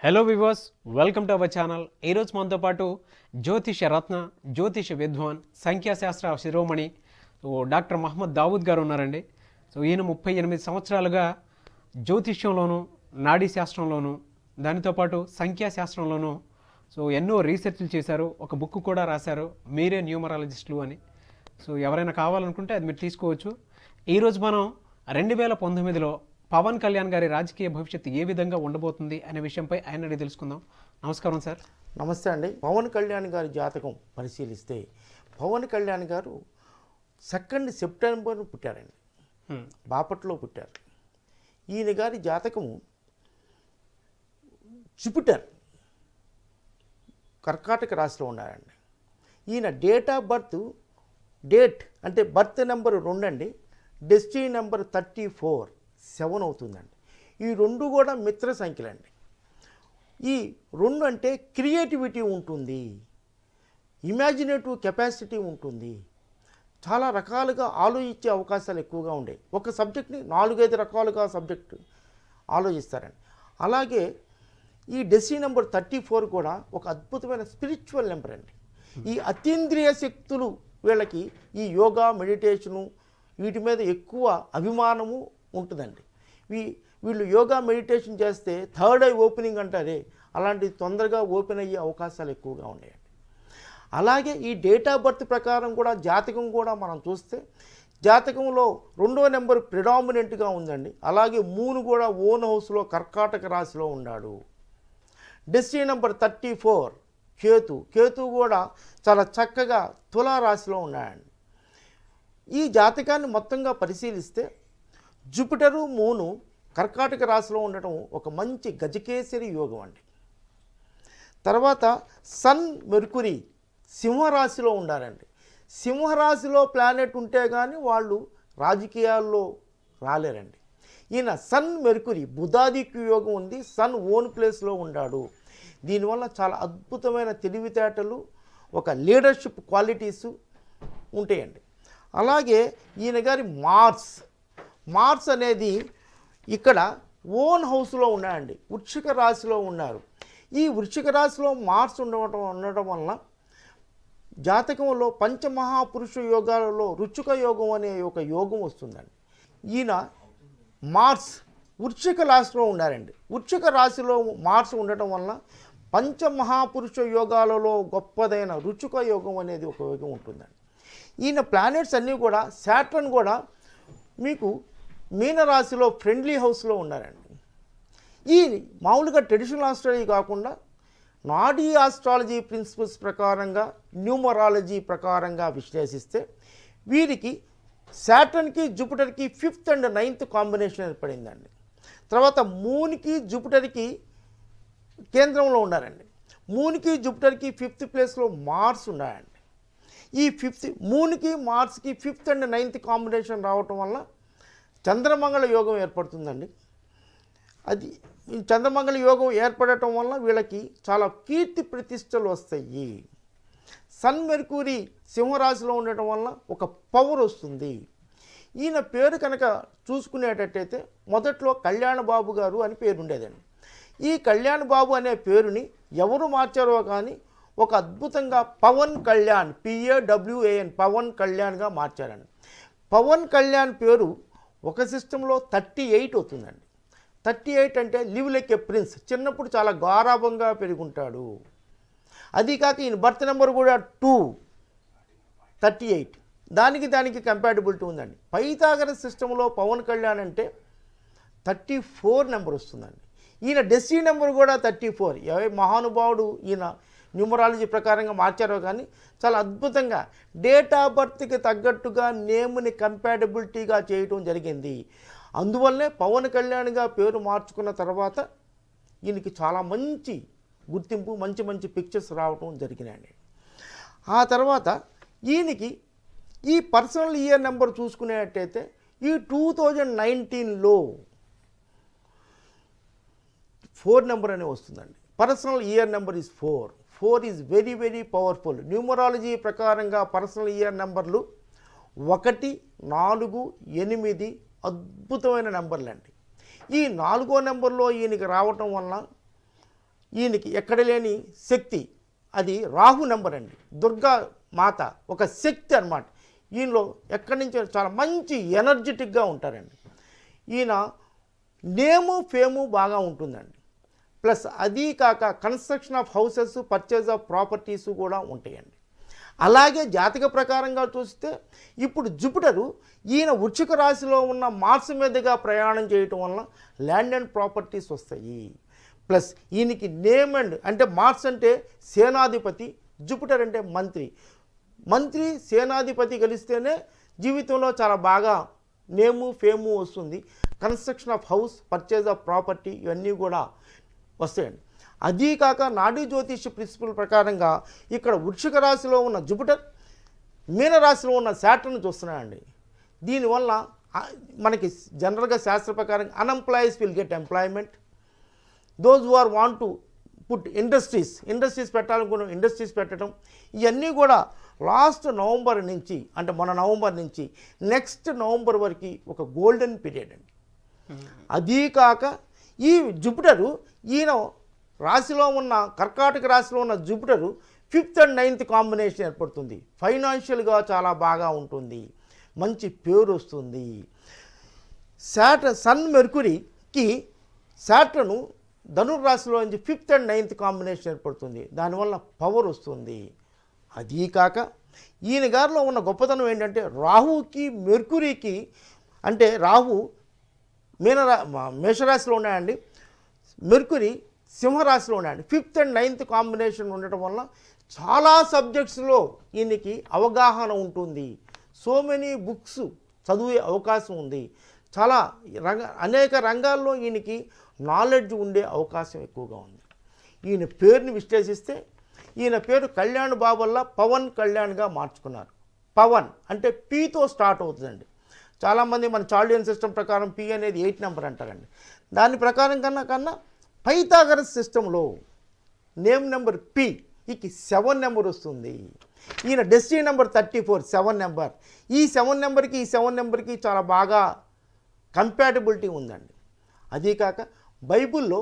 Hello viewers welcome to our channel ఈరోజు మనతో పాటు జ్యోతిష రత్న జ్యోతిష విద్వాన్ సంఖ్యాశాస్త్ర శిరోమణి సో డాక్టర్ మహమ్మద్ దావూద్ గారు ఉన్నారండి సో ఈయన ముప్పై ఎనిమిది సంవత్సరాలుగా జ్యోతిష్యంలోను నాడీ శాస్త్రంలోను దానితో పాటు సంఖ్యాశాస్త్రంలోను సో ఎన్నో రీసెర్చ్లు చేశారు ఒక బుక్ కూడా రాశారు మీరే న్యూమరాలజిస్టులు అని సో ఎవరైనా కావాలనుకుంటే అది మీరు తీసుకోవచ్చు ఈరోజు మనం రెండు వేల పంతొమ్మిదిలో పవన్ కళ్యాణ్ గారి రాజకీయ భవిష్యత్తు ఏ విధంగా ఉండబోతుంది అనే విషయంపై ఆయన అడిగి తెలుసుకుందాం నమస్కారం సార్ నమస్తే అండి పవన్ కళ్యాణ్ గారి జాతకం పరిశీలిస్తే పవన్ కళ్యాణ్ గారు సెకండ్ సెప్టెంబర్ పుట్టారండి హ్మ్. బాపట్లో పుట్టారు ఈయన గారి జాతకము జూపిటర్ కర్కాటక రాశిలో ఉన్నారండి ఈయన డేట్ ఆఫ్ బర్త్ డేట్ అంటే బర్త్ నెంబర్ రెండు అండి destiny number thirty four seven అవుతుందండి ఈ రెండు కూడా మిత్ర సంఖ్యలండి ఈ రెండు అంటే క్రియేటివిటీ ఉంటుంది ఇమాజినేటివ్ కెపాసిటీ ఉంటుంది చాలా రకాలుగా ఆలోచించే అవకాశాలు ఎక్కువగా ఉండేవి ఒక సబ్జెక్ట్ని నాలుగైదు రకాలుగా సబ్జెక్టు ఆలోచిస్తారండి అలాగే ఈ డెసి నెంబర్ థర్టీ ఫోర్ కూడా ఒక అద్భుతమైన స్పిరిచువల్ నెంబర్ అండి ఈ అతీంద్రియ శక్తులు వీళ్ళకి ఈ యోగా మెడిటేషను వీటి మీద ఎక్కువ అభిమానము ఉంటుందండి వీ వీళ్ళు యోగా మెడిటేషన్ చేస్తే థర్డ్ ఐ ఓపెనింగ్ అంటారే అలాంటిది తొందరగా ఓపెన్ అయ్యే అవకాశాలు ఎక్కువగా ఉన్నాయండి అలాగే ఈ డేట్ ఆఫ్ బర్త్ ప్రకారం కూడా జాతకం కూడా మనం చూస్తే జాతకంలో రెండో నెంబర్ ప్రిడామినెంట్గా ఉందండి అలాగే మూను కూడా ఓన్ హౌస్లో కర్కాటక రాశిలో ఉన్నాడు destiny number thirty four Ketu Ketu కూడా చాలా చక్కగా తులా రాశిలో ఉన్నాడండి ఈ జాతకాన్ని మొత్తంగా పరిశీలిస్తే జూపిటరు మూను కర్కాటక రాశిలో ఉండటం ఒక మంచి గజకేసరి యోగం అండి తర్వాత సన్ మెర్కురీ సింహరాశిలో ఉండాలండి సింహరాశిలో ప్లానెట్ ఉంటే కానీ వాళ్ళు రాజకీయాల్లో రాలేరండి ఈయన సన్ మెర్కురీ బుధాదిక్య యోగం ఉంది సన్ ఓన్ ప్లేస్లో ఉన్నాడు దీనివల్ల చాలా అద్భుతమైన తెలివితేటలు ఒక లీడర్షిప్ క్వాలిటీసు ఉంటాయండి అలాగే ఈయన గారి మార్స్ మార్స్ అనేది ఇక్కడ ఓన్ హౌస్లో ఉన్నాయండి వృశ్చిక రాశిలో ఉన్నారు ఈ వృశ్చిక రాశిలో మార్స్ ఉండటం ఉండటం వలన జాతకంలో పంచమహాపురుష యోగాలలో రుచిక యోగం అనే ఒక యోగం వస్తుందండి ఈయన మార్స్ వృశ్చిక రాశిలో ఉన్నారండి వృశ్చిక రాశిలో మార్స్ ఉండటం వలన పంచమహాపురుష యోగాలలో గొప్పదైన రుచిక యోగం అనేది ఒక యోగం ఉంటుందండి ఈయన ప్లానెట్స్ అన్నీ కూడా శాటర్న్ కూడా మీకు మీనరాశిలో ఫ్రెండ్లీ హౌస్లో ఉన్నారండి ఈ మామూలుగా ట్రెడిషనల్ ఆస్ట్రాలజీ కాకుండా నాడీ ఆస్ట్రాలజీ ప్రిన్సిపల్స్ ప్రకారంగా న్యూమరాలజీ ప్రకారంగా విశ్లేషిస్తే వీరికి శాటర్న్కి జూపిటర్కి ఫిఫ్త్ అండ్ నైన్త్ కాంబినేషన్ ఏర్పడిందండి తర్వాత మూన్కి జూపిటర్కి కేంద్రంలో ఉన్నారండి మూన్కి జూపిటర్కి ఫిఫ్త్ ప్లేస్లో మార్స్ ఉన్నాయండి ఈ ఫిఫ్త్ మూన్కి మార్స్కి ఫిఫ్త్ అండ్ నైన్త్ కాంబినేషన్ రావటం వల్ల చంద్రమంగళ యోగం ఏర్పడుతుందండి అది ఈ చంద్రమంగళ యోగం ఏర్పడటం వల్ల వీళ్ళకి చాలా కీర్తి ప్రతిష్టలు వస్తాయి సన్ మెర్కూరి సింహరాశిలో ఉండటం వల్ల ఒక పవర్ వస్తుంది ఈయన పేరు కనుక చూసుకునేటట్టయితే మొదట్లో కళ్యాణ బాబు గారు అని పేరు ఉండేదండి ఈ కళ్యాణ్ బాబు అనే పేరుని ఎవరు మార్చారో కానీ ఒక అద్భుతంగా పవన్ కళ్యాణ్ పిఏడబ్ల్యూఏఎన్ పవన్ కళ్యాణ్గా మార్చారండి పవన్ కళ్యాణ్ పేరు ఒక సిస్టంలో థర్టీ ఎయిట్ అవుతుందండి థర్టీ ఎయిట్ అంటే లివ్ లైక్ ఎ ప్రిన్స్ చిన్నప్పుడు చాలా గారాభంగా పెరుగుంటాడు అది కాక ఈయన బర్త్ నెంబర్ కూడా టూ థర్టీ ఎయిట్ దానికి దానికి కంపాటబిలిటీ ఉందండి పైతాగర సిస్టంలో పవన్ కళ్యాణ్ అంటే థర్టీ ఫోర్ నెంబర్ వస్తుందండి ఈయన డెస్సీ నెంబర్ కూడా థర్టీ ఫోర్ ఏ మహానుభావుడు ఈయన న్యూమరాలజీ ప్రకారంగా మార్చారో కానీ చాలా అద్భుతంగా డేట్ ఆఫ్ బర్త్కి తగ్గట్టుగా నేమ్ని కంపాటబిలిటీగా చేయటం జరిగింది అందువల్లనే పవన్ కళ్యాణ్గా పేరు మార్చుకున్న తర్వాత ఈయనకి చాలా మంచి గుర్తింపు మంచి మంచి పిక్చర్స్ రావటం జరిగినాయండి ఆ తర్వాత ఈయనకి ఈ పర్సనల్ ఇయర్ నెంబర్ చూసుకునేటట్టయితే ఈ టూ థౌజండ్ నైన్టీన్లో ఫోర్ నెంబర్ అనే వస్తుందండి personal year number is four four is very very powerful numerology ప్రకారంగా పర్సనల్ ఇయర్ నెంబర్లు ఒకటి నాలుగు ఎనిమిది అద్భుతమైన నెంబర్లు అండి ఈ నాలుగో నెంబర్లో ఈయనకి రావటం వలన ఈయనకి ఎక్కడ లేని శక్తి అది రాహు నెంబర్ అండి దుర్గా మాత ఒక శక్తి అన్నమాట ఈయనలో ఎక్కడి నుంచి చాలా మంచి ఎనర్జెటిక్గా ఉంటారండి ఈయన నేము ఫేము బాగా ఉంటుందండి ప్లస్ అది కాక construction of houses purchase of properties కూడా ఉంటాయండి అలాగే జాతక ప్రకారంగా చూస్తే ఇప్పుడు జూపిటరు ఈయన వృచ్చిక రాశిలో ఉన్న మార్స్ మీదుగా ప్రయాణం చేయటం వలన ల్యాండ్ అండ్ ప్రాపర్టీస్ వస్తాయి ప్లస్ ఈయనకి నేమ్ అండ్ అంటే మార్స్ అంటే సేనాధిపతి జూపిటర్ అంటే మంత్రి మంత్రి సేనాధిపతి కలిస్తేనే జీవితంలో చాలా బాగా నేము ఫేము వస్తుంది construction of house purchase of property ఇవన్నీ కూడా వస్తాయండి అదీ కాక నాడీ జ్యోతిష ప్రిన్సిపల్ ప్రకారంగా ఇక్కడ వృక్షిక రాశిలో ఉన్న జూపిటర్ మీనరాశిలో ఉన్న శాటర్ను చూస్తున్నాయండి దీనివల్ల ఆ, మనకి జనరల్గా శాస్త్ర ప్రకారం unemployees will get employment those who are want to put industries industries పెట్టాలనుకున్న ఇండస్ట్రీస్ పెట్టడం ఇవన్నీ కూడా లాస్ట్ నవంబర్ నుంచి అంటే మన నవంబర్ నుంచి నెక్స్ట్ నవంబర్ వరకు ఒక గోల్డెన్ పీరియడ్ అండి అదీ కాక ఈ జూపిటరు ఈయన రాశిలో ఉన్న కర్కాటక రాశిలో ఉన్న Jupiter fifth and ninth combination ఏర్పడుతుంది ఫైనాన్షియల్గా చాలా బాగా ఉంటుంది మంచి పేరు వస్తుంది శాట సన్ మెర్కురీకి శాటర్ను ధనుర్రాశిలో నుంచి ఫిఫ్త్ అండ్ నైన్త్ కాంబినేషన్ ఏర్పడుతుంది దానివల్ల పవర్ వస్తుంది అదీ కాక ఈయన గారిలో ఉన్న గొప్పతనం ఏంటంటే రాహుకి మెర్కురీకి అంటే రాహు మీనరా మ- మేషరాశిలో ఉన్నాయండి మెర్కురీ సింహరాశిలో ఉన్నాయండి ఫిఫ్త్ అండ్ నైన్త్ కాంబినేషన్ ఉండటం వల్ల చాలా సబ్జెక్ట్స్లో ఈయనకి అవగాహన ఉంటుంది సో మెనీ బుక్స్ చదివే అవకాశం ఉంది చాలా రంగ అనేక రంగాల్లో ఈయనకి నాలెడ్జ్ ఉండే అవకాశం ఎక్కువగా ఉంది ఈయన పేరుని విశ్లేషిస్తే ఈయన పేరు కళ్యాణ్ బాబల్లా పవన్ కళ్యాణ్గా మార్చుకున్నారు పవన్ అంటే పీతో స్టార్ట్ అవుతుందండి చాలామంది మన చాల్డియన్ సిస్టమ్ ప్రకారం పి అనేది ఎయిట్ నెంబర్ అంటారండి దాని ప్రకారం కన్నా కన్నా పైథాగరస్ సిస్టంలో నేమ్ నెంబర్ పి ఈకి సెవెన్ నెంబర్ వస్తుంది ఈయన destiny number thirty four seven number ఈ సెవెన్ నెంబర్కి ఈ సెవెన్ నెంబర్కి చాలా బాగా కంపాటబిలిటీ ఉందండి అదీ కాక బైబిల్లో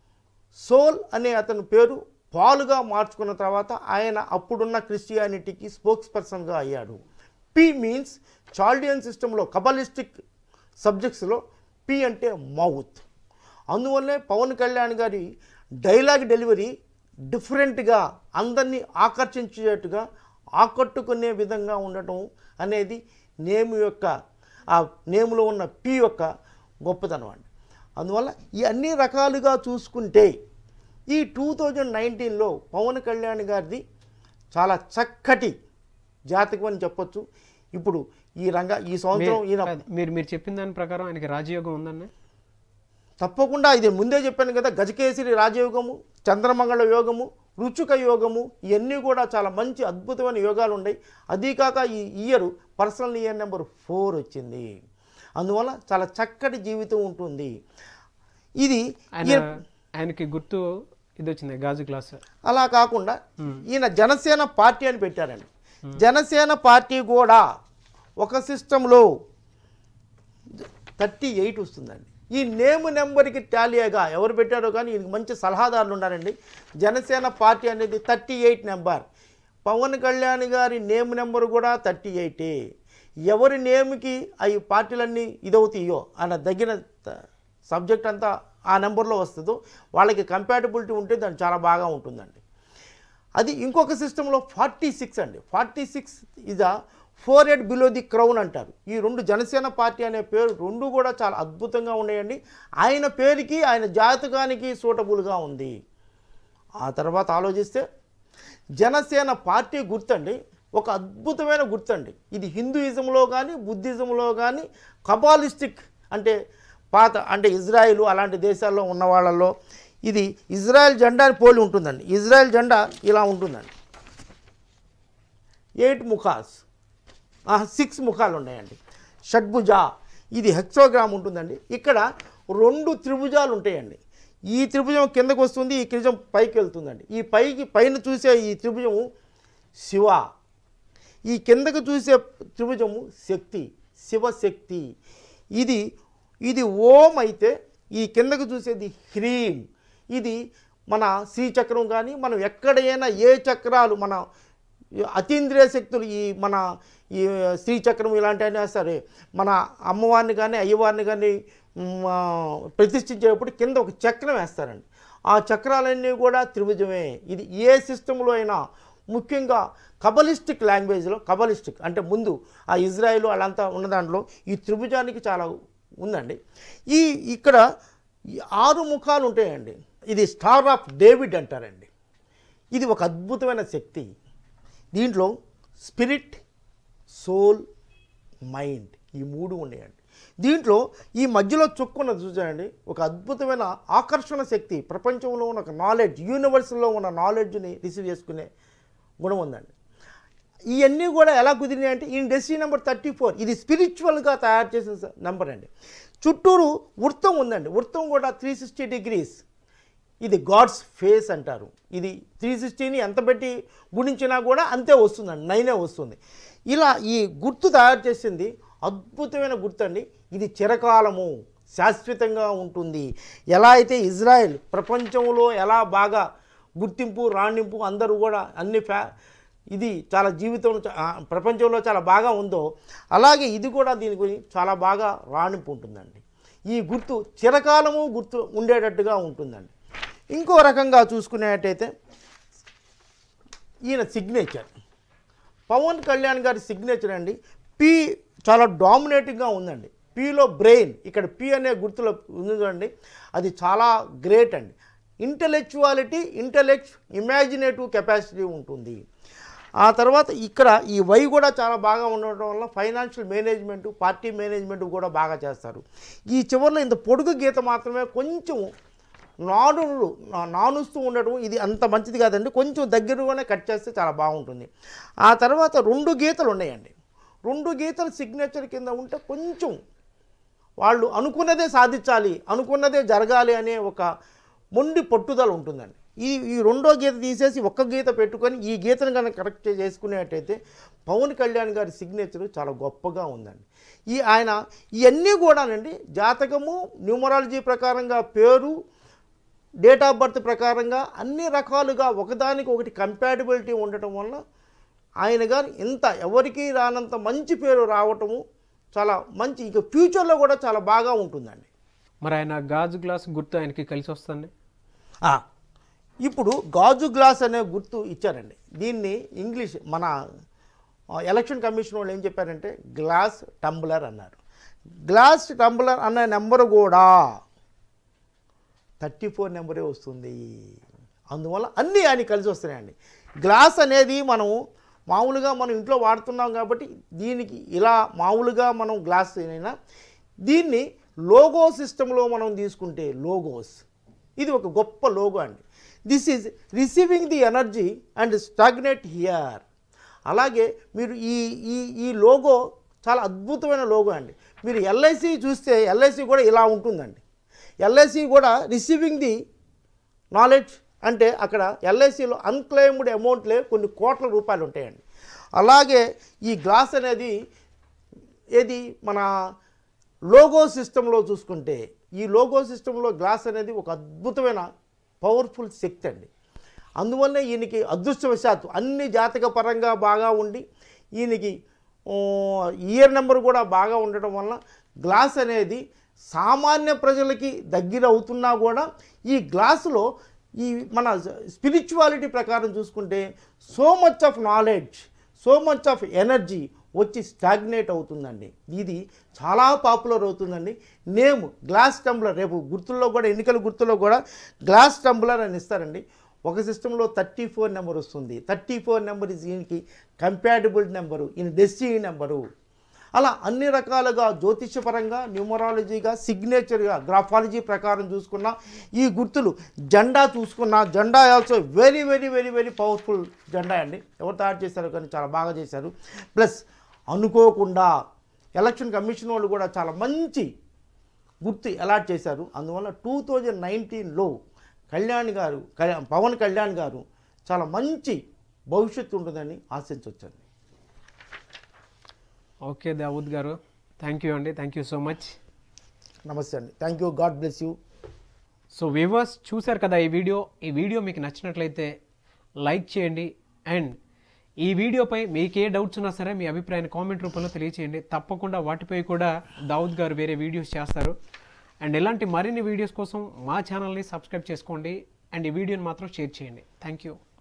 సోల్ అనే అతని పేరు పాలుగా మార్చుకున్న తర్వాత ఆయన అప్పుడున్న క్రిస్టియానిటీకి స్పోక్స్ పర్సన్గా అయ్యాడు పి మీన్స్ చాల్డియన్ సిస్టంలో కబలిస్టిక్ సబ్జెక్ట్స్లో పి అంటే మౌత్ అందువల్లే పవన్ కళ్యాణ్ గారి డైలాగ్ డెలివరీ డిఫరెంట్గా అందరినీ ఆకర్షించేట్టుగా ఆకట్టుకునే విధంగా ఉండటం అనేది నేమ్ యొక్క ఆ నేములో ఉన్న పి యొక్క గొప్పతనం అండి అందువల్ల ఈ అన్ని రకాలుగా చూసుకుంటే ఈ టూ థౌజండ్ నైన్టీన్లో పవన్ కళ్యాణ్ గారిది చాలా చక్కటి జాతకం అని చెప్పొచ్చు ఇప్పుడు ఈ రంగ ఈ సంవత్సరం మీరు- ఈయన కాదు, మీరు మీరు చెప్పిన దాని ప్రకారం ఆయనకి రాజయోగం ఉందండి తప్పకుండా ఇది ముందే చెప్పాను కదా గజకేసరి రాజయోగము చంద్రమంగళ యోగము రుచుక యోగము ఇవన్నీ కూడా చాలా మంచి అద్భుతమైన యోగాలు ఉన్నాయి అదీ కాక ఈ year personal year number four వచ్చింది అందువల్ల చాలా చక్కటి జీవితం ఉంటుంది ఇది ఆయన ఈయన- ఆయనకి గుర్తు ఇది వచ్చింది గాజు గ్లాస్ అలా కాకుండా ఈయన జనసేన పార్టీ అని పెట్టారండి జనసేన పార్టీ కూడా ఒక సిస్టంలో థర్టీ ఎయిట్ వస్తుందండి ఈ నేమ్ నెంబర్కి టాలీగా ఎవరు పెట్టారో కానీ ఈయనకి మంచి సలహాదారులు ఉన్నారండి జనసేన పార్టీ అనేది thirty eight number Pawan Kalyan గారి నేమ్ నెంబర్ కూడా థర్టీ ఎయిటే ఎవరి నేమ్కి అవి పార్టీలన్నీ ఇదవుతాయో అన్న దగ్గర సబ్జెక్ట్ అంతా ఆ నెంబర్లో వస్తుందో వాళ్ళకి కంపాటబిలిటీ ఉంటే దాన్ని చాలా బాగా ఉంటుందండి అది ఇంకొక సిస్టంలో ఫార్టీ సిక్స్ అండి forty six is a forehead below the crown అంటారు ఈ రెండు జనసేన పార్టీ అనే పేరు రెండు కూడా చాలా అద్భుతంగా ఉన్నాయండి ఆయన పేరుకి ఆయన జాతకానికి సూటబుల్గా ఉంది ఆ తర్వాత ఆలోచిస్తే జనసేన పార్టీ గుర్తండి ఒక అద్భుతమైన గుర్తండి ఇది హిందూయిజంలో కానీ బుద్ధిజంలో కానీ కబాలిస్టిక్ అంటే పాత అంటే ఇజ్రాయిల్ అలాంటి దేశాల్లో ఉన్న వాళ్ళల్లో ఇది ఇజ్రాయెల్ జెండాని పోలి ఉంటుందండి ఇజ్రాయెల్ జెండా ఇలా ఉంటుందండి ఎయిట్ ముఖాస్ సిక్స్ ముఖాలు ఉన్నాయండి షడ్భుజ ఇది హెక్సోగ్రామ్ ఉంటుందండి ఇక్కడ రెండు త్రిభుజాలు ఉంటాయండి ఈ త్రిభుజం కిందకు వస్తుంది ఈ త్రిభుజం పైకి వెళ్తుందండి ఈ పైకి పైన చూసే ఈ త్రిభుజము శివ ఈ కిందకు చూసే త్రిభుజము శక్తి శివశక్తి ఇది ఇది ఓం అయితే ఈ కిందకు చూసేది హ్రీం ఇది మన శ్రీ చక్రం కానీ మనం ఎక్కడైనా ఏ చక్రాలు మన ఈ అతీంద్రియ శక్తులు ఈ మన ఈ శ్రీ చక్రం ఇలాంటివైనా సరే మన అమ్మవారిని కానీ అయ్యవారిని కానీ మ్, ఆ, ప్రతిష్ఠించేటప్పుడు కింద ఒక చక్రం వేస్తారండి ఆ చక్రాలన్నీ కూడా త్రిభుజమే ఇది ఏ సిస్టంలో అయినా ముఖ్యంగా కబలిస్టిక్ లాంగ్వేజ్లో కబలిస్టిక్ అంటే ముందు ఆ ఇజ్రాయిల్ వాళ్ళంతా ఉన్న దాంట్లో ఈ త్రిభుజానికి చాలా ఉందండి ఈ ఇక్కడ ఈ ఆరు ముఖాలు ఉంటాయండి ఇది స్టార్ ఆఫ్ డేవిడ్ అంటారండి ఇది ఒక అద్భుతమైన శక్తి దీంట్లో స్పిరిట్ సోల్ మైండ్ ఈ మూడు ఉన్నాయండి దీంట్లో ఈ మధ్యలో చుక్కున్నది చూసారండి ఒక అద్భుతమైన ఆకర్షణ శక్తి ప్రపంచంలో ఉన్న ఒక నాలెడ్జ్ యూనివర్స్లో ఉన్న నాలెడ్జ్ని రిసీవ్ చేసుకునే గుణం ఉందండి ఇవన్నీ కూడా ఎలా కుదిరినాయి అంటే ఈ డెస్టినీ నెంబర్ థర్టీ ఫోర్ ఇది స్పిరిచువల్గా తయారు చేసిన స- నెంబర్ అండి చుట్టూరు వృత్తం ఉందండి వృత్తం కూడా త్రీ సిక్స్టీ డిగ్రీస్ ఇది గాడ్స్ ఫేస్ అంటారు ఇది త్రీ సిక్స్టీని ఎంత పెట్టి గుణించినా కూడా అంతే వస్తుందండి నైనే వస్తుంది ఇలా ఈ గుర్తు తయారు చేసింది అద్భుతమైన గుర్తు అండి ఇది చిరకాలము శాశ్వతంగా ఉంటుంది ఎలా అయితే ఇజ్రాయెల్ ప్రపంచంలో ఎలా బాగా గుర్తింపు రాణింపు అందరూ కూడా అన్ని ఫ్యా ఇది చాలా జీవితంలో చా- ఆ, ప్రపంచంలో చాలా బాగా ఉందో అలాగే ఇది కూడా దీని గురించి చాలా బాగా రాణింపు ఉంటుందండి ఈ గుర్తు చిరకాలము గుర్తు ఉండేటట్టుగా ఉంటుందండి ఇంకో రకంగా చూసుకునేటైతే ఈయన సిగ్నేచర్ పవన్ కళ్యాణ్ గారి సిగ్నేచర్ అండి పి చాలా డామినేటింగ్గా ఉందండి పిలో బ్రెయిన్ ఇక్కడ పి అనే గుర్తులో ఉంది చూడండి అది చాలా గ్రేట్ అండి ఇంటలెక్చువాలిటీ ఇంటలెక్ట్ ఇమాజినేటివ్ కెపాసిటీ ఉంటుంది ఆ తర్వాత ఇక్కడ ఈ వై కూడా చాలా బాగా ఉండటం వల్ల ఫైనాన్షియల్ మేనేజ్మెంట్ పార్టీ మేనేజ్మెంట్ కూడా బాగా చేస్తారు ఈ చివరిలో ఇంత పొడుగు గీత మాత్రమే కొంచెం నానులు నా- నానుస్తూ ఉండటం ఇది అంత మంచిది కాదండి కొంచెం దగ్గరగానే కట్ చేస్తే చాలా బాగుంటుంది ఆ తర్వాత రెండు గీతలు ఉన్నాయండి రెండు గీతలు సిగ్నేచర్ కింద ఉంటే కొంచెం వాళ్ళు అనుకున్నదే సాధించాలి అనుకున్నదే జరగాలి అనే ఒక మొండి పట్టుదల ఉంటుందండి ఈ ఈ రెండో గీత తీసేసి ఒక్క గీత పెట్టుకొని ఈ గీతను కనుక కరెక్ట్ చేసుకునేటైతే పవన్ కళ్యాణ్ గారి సిగ్నేచర్ చాలా గొప్పగా ఉందండి ఈ ఆయన ఇవన్నీ కూడానండి జాతకము న్యూమరాలజీ ప్రకారంగా పేరు డేట్ ఆఫ్ బర్త్ ప్రకారంగా అన్ని రకాలుగా ఒకదానికి ఒకటి కంపాటబిలిటీ ఉండటం వల్ల ఆయన గారు ఇంత ఎవరికీ రానంత మంచి పేరు రావటము చాలా మంచి ఇక ఫ్యూచర్లో కూడా చాలా బాగా ఉంటుందండి మరి ఆయన గాజు గ్లాస్ గుర్తు ఆయనకి కలిసి వస్తుంది ఆ, ఇప్పుడు గాజు గ్లాస్ అనే గుర్తు ఇచ్చారండి దీన్ని ఇంగ్లీష్ మన ఆ, ఎలక్షన్ కమిషన్ వాళ్ళు ఏం చెప్పారంటే గ్లాస్ టంబ్లర్ అన్నారు గ్లాస్ టంబ్లర్ అనే నెంబర్ కూడా థర్టీ ఫోర్ నెంబరే వస్తుంది అందువల్ల అన్నీ ఆయన కలిసి వస్తున్నాయండి గ్లాస్ అనేది మనం మామూలుగా మనం ఇంట్లో వాడుతున్నాం కాబట్టి దీనికి ఇలా మామూలుగా మనం గ్లాస్ అయినా దీన్ని లోగో సిస్టంలో మనం తీసుకుంటే లోగోస్ ఇది ఒక గొప్ప లోగో అండి this is receiving the energy and stagnate here అలాగే మీరు ఈ ఈ ఈ లోగో చాలా అద్భుతమైన లోగో అండి మీరు ఎల్ఐసి చూస్తే ఎల్ఐసి కూడా ఇలా ఉంటుందండి ఎల్ఐసి కూడా రిసీవింగ్ ది నాలెడ్జ్ అంటే అక్కడ ఎల్ఐసిలో అన్క్లెయిమ్డ్ అమౌంట్లే కొన్ని కోట్ల రూపాయలు ఉంటాయండి అలాగే ఈ గ్లాస్ అనేది ఏది మన లోగో సిస్టంలో చూసుకుంటే ఈ లోగో సిస్టంలో గ్లాస్ అనేది ఒక అద్భుతమైన పవర్ఫుల్ శక్తి అండి అందువల్ల ఈయనకి అదృష్టవశాత్తు అన్ని జాతక పరంగా బాగా ఉండి ఈయనకి ఓ, ఇయర్ నెంబర్ కూడా బాగా ఉండటం వల్ల గ్లాస్ అనేది సామాన్య ప్రజలకి దగ్గర అవుతున్నా కూడా ఈ గ్లాసులో ఈ మన స్పిరిచువాలిటీ ప్రకారం చూసుకుంటే so much of knowledge so much of energy వచ్చి స్టాగ్నేట్ అవుతుందండి ఇది చాలా పాపులర్ అవుతుందండి నేమ్ గ్లాస్ టంబ్లర్ రేపు గుర్తుల్లో కూడా ఎన్నికల గుర్తుల్లో కూడా గ్లాస్ టంబ్లర్ అని ఇస్తారండి ఒక సిస్టంలో థర్టీ ఫోర్ నెంబర్ వస్తుంది థర్టీ ఫోర్ నెంబర్ ఇస్ ఈయనకి కంపాటబుల్ నెంబరు ఈయన డెస్టినీ నెంబరు అలా అన్ని రకాలుగా జ్యోతిష్యపరంగా న్యూమరాలజీగా సిగ్నేచర్గా గ్రాఫాలజీ ప్రకారం చూసుకున్నా ఈ గుర్తులు జెండా చూసుకున్నా జెండా also very very very very powerful జెండా అండి ఎవరు తయారు చేశారు కానీ చాలా బాగా చేశారు ప్లస్ అనుకోకుండా ఎలక్షన్ కమిషన్ వాళ్ళు కూడా చాలా మంచి గుర్తు అలాట్ చేశారు అందువల్ల టూ థౌజండ్ నైన్టీన్లో కళ్యాణ్ గారు కళ్యాణ్ పవన్ కళ్యాణ్ గారు చాలా మంచి భవిష్యత్తు ఉంటుందని ఆశించవచ్చండి ఓకే దావుద్ గారు థ్యాంక్ యూ అండి థ్యాంక్ యూ సో మచ్ నమస్తే అండి thank you God bless you so viewers చూశారు కదా ఈ వీడియో ఈ వీడియో మీకు నచ్చినట్లయితే లైక్ చేయండి అండ్ ఈ వీడియోపై మీకు ఏ డౌట్స్ ఉన్నా సరే మీ అభిప్రాయాన్ని కామెంట్ రూపంలో తెలియచేయండి తప్పకుండా వాటిపై కూడా దావుద్ గారు వేరే వీడియోస్ చేస్తారు అండ్ ఇలాంటి మరిన్ని వీడియోస్ కోసం మా ఛానల్ని సబ్స్క్రైబ్ చేసుకోండి అండ్ ఈ వీడియోని మాత్రం షేర్ చేయండి థ్యాంక్ యూ